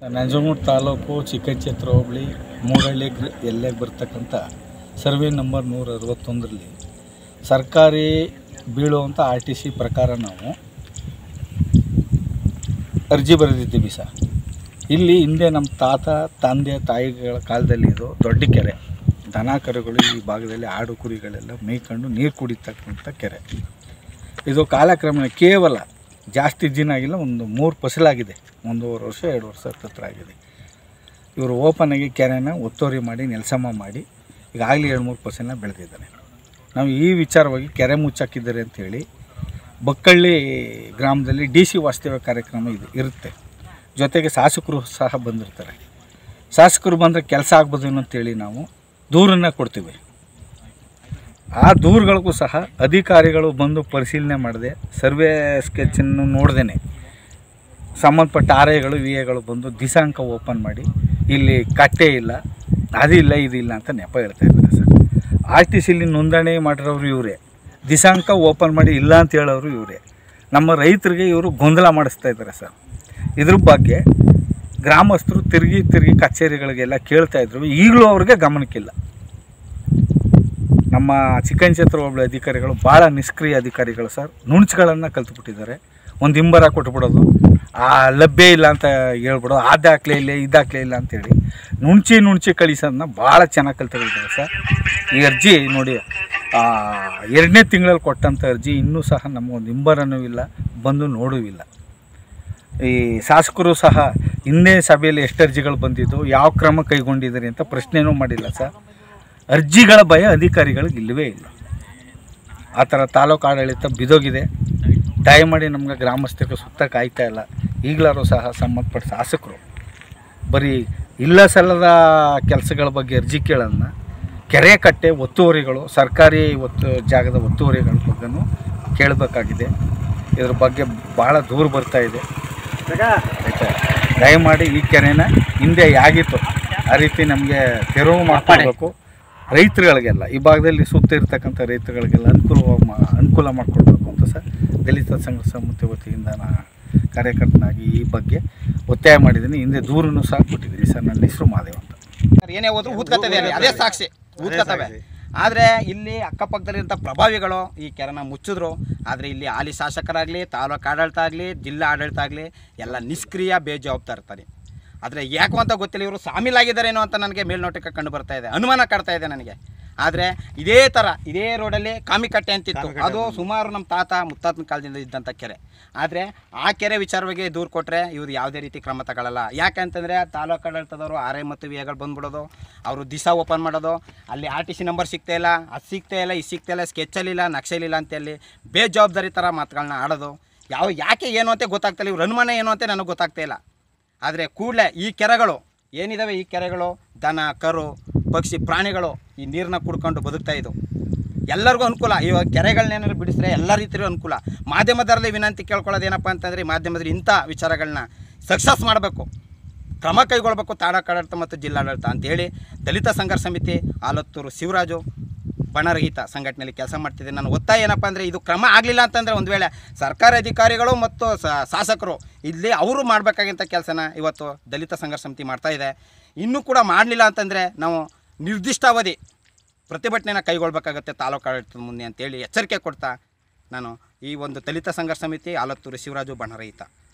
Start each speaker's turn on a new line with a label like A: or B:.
A: ನಂಜನಗೂಡು ತಾಲೂಕು ಚಿಕ್ಕಚತ್ರ ಹೋಬಳಿ ಮೂಡಹಳ್ಳಿ ಗ್ರ ಎಲ್ಲೆಗೆ ಬರ್ತಕ್ಕಂಥ survey number ನೂರ ಅರವತ್ತೊಂದರಲ್ಲಿ ಸರ್ಕಾರಿ ಬೀಳುವಂಥ ಆರ್ ಟಿ ಸಿ ಪ್ರಕಾರ ನಾವು ಅರ್ಜಿ ಬರೆದಿದ್ದೀವಿ ಸರ್ ಇಲ್ಲಿ ಹಿಂದೆ ನಮ್ಮ ತಾತ ತಂದೆ ತಾಯಿಗಳ ಕಾಲದಲ್ಲಿ ಇದು ದೊಡ್ಡ ಕೆರೆ ದನ ಕರುಗಳು ಈ ಭಾಗದಲ್ಲಿ ಆಡು ಕುರಿಗಳೆಲ್ಲ ಮೇಯ್ಕೊಂಡು ನೀರು ಕುಡಿತಕ್ಕಂಥ ಕೆರೆ ಇದು ಕಾಲಕ್ರಮೇಣ ಕೇವಲ ಜಾಸ್ತಿ ದಿನ ಆಗಿಲ್ಲ ಒಂದು ಮೂರು ಫಸಲಾಗಿದೆ ಒಂದೂವರೆ ವರ್ಷ ಎರಡು ವರ್ಷ ಹತ್ರ ಆಗಿದೆ ಇವರು ಓಪನ್ ಆಗಿ ಕೆರೆನ ಒತ್ತುವರಿ ಮಾಡಿ ನೆಲಸಮ ಮಾಡಿ ಈಗಾಗಲೇ ಎರಡು ಮೂರು ಫಸಲನ್ನ ಬೆಳೆದಿದ್ದಾರೆ ನಾವು ಈ ವಿಚಾರವಾಗಿ ಕೆರೆ ಮುಚ್ಚಾಕಿದ್ದಾರೆ ಅಂತೇಳಿ ಬಕ್ಕಳ್ಳಿ ಗ್ರಾಮದಲ್ಲಿ ಡಿ ಸಿ ವಾಸ್ತವ್ಯ ಕಾರ್ಯಕ್ರಮ ಇದು ಇರುತ್ತೆ ಜೊತೆಗೆ ಶಾಸಕರು ಸಹ ಬಂದಿರ್ತಾರೆ ಶಾಸಕರು ಬಂದರೆ ಕೆಲಸ ಆಗ್ಬೋದೇನೋ ಅಂತೇಳಿ ನಾವು ದೂರನ್ನು ಕೊಡ್ತೀವಿ ಆ ದೂರುಗಳಿಗೂ ಸಹ ಅಧಿಕಾರಿಗಳು ಬಂದು ಪರಿಶೀಲನೆ ಮಾಡದೆ ಸರ್ವೆ ಸ್ಕೆಚನ್ನು ನೋಡ್ದೇ ಸಂಬಂಧಪಟ್ಟ ಆರ್ ಎಗಳು ವಿ ಎಗಳು ಬಂದು ದಿಸಾಂಕ ಓಪನ್ ಮಾಡಿ ಇಲ್ಲಿ ಕಟ್ಟೆ ಇಲ್ಲ ಅದಿಲ್ಲ ಇದಿಲ್ಲ ಅಂತ ನೆಪ ಹೇಳ್ತಾ ಇದ್ದಾರೆ ಸರ್ ಆರ್ ಟಿ ಸಿಲಿ ನೋಂದಣಿ ಮಾಡಿರೋರು ಇವರೇ ದಿಸಾಂಕ ಓಪನ್ ಮಾಡಿ ಇಲ್ಲ ಅಂತ ಹೇಳೋರು ಇವರೇ ನಮ್ಮ ರೈತರಿಗೆ ಇವರು ಗೊಂದಲ ಮಾಡಿಸ್ತಾ ಇದ್ದಾರೆ ಸರ್ ಇದ್ರ ಬಗ್ಗೆ ಗ್ರಾಮಸ್ಥರು ತಿರುಗಿ ತಿರುಗಿ ಕಚೇರಿಗಳಿಗೆಲ್ಲ ಕೇಳ್ತಾ ಇದ್ರು ಈಗಲೂ ಅವ್ರಿಗೆ ಗಮನಕ್ಕಿಲ್ಲ ನಮ್ಮ ಚಿಕ್ಕಂಚತ್ರ ಹೋಬಳಿ ಅಧಿಕಾರಿಗಳು ಭಾಳ ನಿಷ್ಕ್ರಿಯ ಅಧಿಕಾರಿಗಳು ಸರ್ ನುಣುಚುಗಳನ್ನು ಕಲ್ತ್ಬಿಟ್ಟಿದ್ದಾರೆ ಒಂದು ಹಿಂಬರ ಕೊಟ್ಬಿಡೋದು ಆ ಲಭ್ಯ ಇಲ್ಲ ಅಂತ ಹೇಳ್ಬಿಡೋದು ಅದು ಹಾಕ್ಲೇ ಇಲ್ಲ ಇದು ಹಾಕ್ಲೇ ಇಲ್ಲ ಅಂತೇಳಿ ನುಣ್ಚಿ ನುಣ್ಚಿ ಕಳಿಸೋದನ್ನ ಭಾಳ ಚೆನ್ನಾಗಿ ಕಲ್ತ್ಕೊಂಡಿದ್ದಾರೆ ಸರ್ ಈ ಅರ್ಜಿ ನೋಡಿ ಆ, ಎರಡನೇ ತಿಂಗಳಲ್ಲಿ ಕೊಟ್ಟಂಥ ಅರ್ಜಿ ಇನ್ನೂ ಸಹ ನಮಗೊಂದು ಹಿಂಬರನೂ ಇಲ್ಲ ಬಂದು ನೋಡುವಿಲ್ಲ ಈ ಶಾಸಕರು ಸಹ ಹಿಂದೆ ಸಭೆಯಲ್ಲಿ ಎಷ್ಟು ಅರ್ಜಿಗಳು ಬಂದಿದ್ದು ಯಾವ ಕ್ರಮ ಕೈಗೊಂಡಿದ್ದೀರಿ ಅಂತ ಪ್ರಶ್ನೆನೂ ಮಾಡಿಲ್ಲ ಸರ್ ಅರ್ಜಿಗಳ ಭಯ ಅಧಿಕಾರಿಗಳಿಗೆ ಇಲ್ಲವೇ ಇಲ್ಲ ಆ ಥರ ತಾಲೂಕು ಆಡಳಿತ ಬಿದೋಗಿದೆ ದಯಮಾಡಿ ನಮ್ಗೆ ಗ್ರಾಮಸ್ಥರಿಗೆ ಸುತ್ತ ಕಾಯ್ತಾ ಇಲ್ಲ ಈಗಲಾರು ಸಹ ಸಂಬಂಧಪಟ್ಟ ಶಾಸಕರು ಬರೀ ಇಲ್ಲ ಸಲ್ಲದ ಕೆಲಸಗಳ ಬಗ್ಗೆ ಅರ್ಜಿ ಕೇಳೋದನ್ನ ಕೆರೆ ಕಟ್ಟೆ ಒತ್ತುವರಿಗಳು ಸರ್ಕಾರಿ ಒತ್ತು ಜಾಗದ ಒತ್ತುವರಿಗಳ ಬಗ್ಗೆನೂ ಕೇಳಬೇಕಾಗಿದೆ ಇದ್ರ ಬಗ್ಗೆ ಭಾಳ ದೂರ ಬರ್ತಾ ಇದೆ ಆಯ್ತಾ ದಯಮಾಡಿ ಈ ಕೆರೆನ ಹಿಂದೆ ಯಾಗಿತ್ತು ಆ ರೀತಿ ನಮಗೆ ತೆರವು ಮಾಡ್ಕೊಳ್ಬೇಕು ರೈತರುಗಳಿಗೆಲ್ಲ ಈ ಭಾಗದಲ್ಲಿ ಸುತ್ತ ಇರ್ತಕ್ಕಂಥ ರೈತರುಗಳಿಗೆಲ್ಲ ಅನುಕೂಲವಾಗಿ ಮಾ ಅನುಕೂಲ ಮಾಡಿಕೊಡ್ಬೇಕು ಅಂತ ಸರ್ ದಲಿತ ಸಂಘ ಸಮಿತಿ ವತಿಯಿಂದ ನಾ ಕಾರ್ಯಕರ್ತನಾಗಿ ಈ ಬಗ್ಗೆ ಒತ್ತಾಯ ಮಾಡಿದ್ದೀನಿ ಹಿಂದೆ ದೂರನ್ನು ಸಹ ಕೊಟ್ಟಿದ್ದೀನಿ ಸರ್ ನನ್ನ ಹೆಸರು ಮಾದೇವ್ ಅಂತ
B: ಏನೇ ಹೋದ್ರು ಊದ್ಕತ್ತದೆ ಅಲ್ಲಿ ಅದೇ ಸಾಕ್ಷಿ ಊದ್ಕತ್ತವೆ ಆದರೆ ಇಲ್ಲಿ ಅಕ್ಕಪಕ್ಕದಲ್ಲಿರುವಂಥ ಪ್ರಭಾವಿಗಳು ಈ ಕೆರೆನ ಮುಚ್ಚಿದ್ರು ಆದರೆ ಇಲ್ಲಿ ಹಾಲಿ ಶಾಸಕರಾಗಲಿ ತಾಲೂಕು ಆಡಳಿತ ಆಗಲಿ ಜಿಲ್ಲಾ ಆಡಳಿತ ಆಗಲಿ ಎಲ್ಲ ನಿಷ್ಕ್ರಿಯ ಬೇಜವಾಬ್ದಾರ ಇರ್ತಾರೆ ಆದರೆ ಯಾಕೋ ಅಂತ ಗೊತ್ತಿಲ್ಲ ಇವರು ಸಾಮೀಲಾಗಿದ್ದಾರೇನೋ ಅಂತ ನನಗೆ ಮೇಲ್ನೋಟಕ್ಕೆ ಕಂಡು ಬರ್ತಾ ಇದೆ ಅನುಮಾನ ಕಾಡ್ತಾ ಇದೆ ನನಗೆ ಆದರೆ ಇದೇ ಥರ ಇದೇ ರೋಡಲ್ಲಿ ಕಾಮಿಕಟ್ಟೆ ಅಂತಿತ್ತು ಅದು ಸುಮಾರು ನಮ್ಮ ತಾತ ಮುತ್ತಾತನ ಕಾಲದಿಂದ ಇದ್ದಂಥ ಕೆರೆ ಆದರೆ ಆ ಕೆರೆ ವಿಚಾರವಾಗಿ ದೂರು ಕೊಟ್ಟರೆ ಇವರು ಯಾವುದೇ ರೀತಿ ಕ್ರಮ ತಗೊಳ್ಳಲ್ಲ ಯಾಕಂತಂದರೆ ತಾಲೂಕು ಆಡಳಿತದವರು ಆರ್ ಐ ಮತ್ತು ವಿ ಎಗಳು ಬಂದ್ಬಿಡೋದು ಅವರು ದಿಸ ಓಪನ್ ಮಾಡೋದು ಅಲ್ಲಿ ಆರ್ ಟಿ ಸಿ ನಂಬರ್ ಸಿಗ್ತಾ ಇಲ್ಲ ಅದು ಸಿಗ್ತಾ ಇಲ್ಲ ಇದು ಸಿಗ್ತಾ ಇಲ್ಲ ಸ್ಕೆಚ್ಚಲ್ಲಿಲ್ಲ ನಕ್ಷಲಿಲ್ಲ ಅಂತೇಳಿ ಬೇಜವಾಬ್ದಾರಿ ಥರ ಮಾತುಗಳನ್ನ ಆಡೋದು ಯಾವ ಯಾಕೆ ಏನು ಅಂತ ಗೊತ್ತಾಗ್ತಿಲ್ಲ ಇವ್ರ ಅನುಮಾನ ಏನು ಅಂತ ನನಗೆ ಗೊತ್ತಾಗ್ತಾ ಇಲ್ಲ ಆದರೆ ಕೂಡಲೇ ಈ ಕೆರೆಗಳು ಏನಿದಾವೆ ಈ ಕೆರೆಗಳು ದನ ಕರು ಪಕ್ಷಿ ಪ್ರಾಣಿಗಳು ಈ ನೀರನ್ನ ಕುಡ್ಕೊಂಡು ಬದುಕ್ತಾ ಇದ್ದವು ಎಲ್ಲರಿಗೂ ಅನುಕೂಲ ಇವಾಗ ಕೆರೆಗಳನ್ನೇನಾದ್ರು ಬಿಡಿಸಿದ್ರೆ ಎಲ್ಲ ರೀತಿಯಲ್ಲೂ ಅನುಕೂಲ ಮಾಧ್ಯಮದರಲ್ಲಿ ವಿನಂತಿ ಕೇಳ್ಕೊಳ್ಳೋದು ಏನಪ್ಪ ಅಂತಂದರೆ ಈ ಮಾಧ್ಯಮದಲ್ಲಿ ಇಂಥ ವಿಚಾರಗಳನ್ನ ಸಕ್ಸಸ್ ಮಾಡಬೇಕು ಕ್ರಮ ಕೈಗೊಳ್ಳಬೇಕು ತಾಡಕಾಡಳಿತ ಮತ್ತು ಜಿಲ್ಲಾಡಳಿತ ಅಂತೇಳಿ ದಲಿತ ಸಂಘರ್ಷ ಸಮಿತಿ ಆಲತ್ತೂರು ಶಿವರಾಜು ಬಣರಹಿತ ಸಂಘಟನೆಯಲ್ಲಿ ಕೆಲಸ ಮಾಡ್ತಿದ್ದೀನಿ ನಾನು ಒತ್ತಾಯ ಏನಪ್ಪ ಅಂದರೆ ಇದು ಕ್ರಮ ಆಗಲಿಲ್ಲ ಅಂತಂದರೆ ಒಂದು ವೇಳೆ ಸರ್ಕಾರಿ ಅಧಿಕಾರಿಗಳು ಮತ್ತು ಸ- ಶಾಸಕರು ಇಲ್ಲಿ ಅವರು ಮಾಡಬೇಕಾಗಿಂಥ ಕೆಲಸನ ಇವತ್ತು ದಲಿತ ಸಂಘರ್ಷ ಸಮಿತಿ ಮಾಡ್ತಾ ಇದೆ ಇನ್ನೂ ಕೂಡ ಮಾಡಲಿಲ್ಲ ಅಂತಂದರೆ ನಾವು ನಿರ್ದಿಷ್ಟಾವಧಿ ಪ್ರತಿಭಟನೆನ ಕೈಗೊಳ್ಳಬೇಕಾಗತ್ತೆ ತಾಲೂಕು ಆಡಳಿತದ ಮುಂದೆ ಅಂತೇಳಿ ಎಚ್ಚರಿಕೆ ಕೊಡ್ತಾ ನಾನು ಈ ಒಂದು ದಲಿತ ಸಂಘರ್ಷ ಸಮಿತಿ ಆಲತ್ತೂರು ಶಿವರಾಜು ಬಣರಹಿತ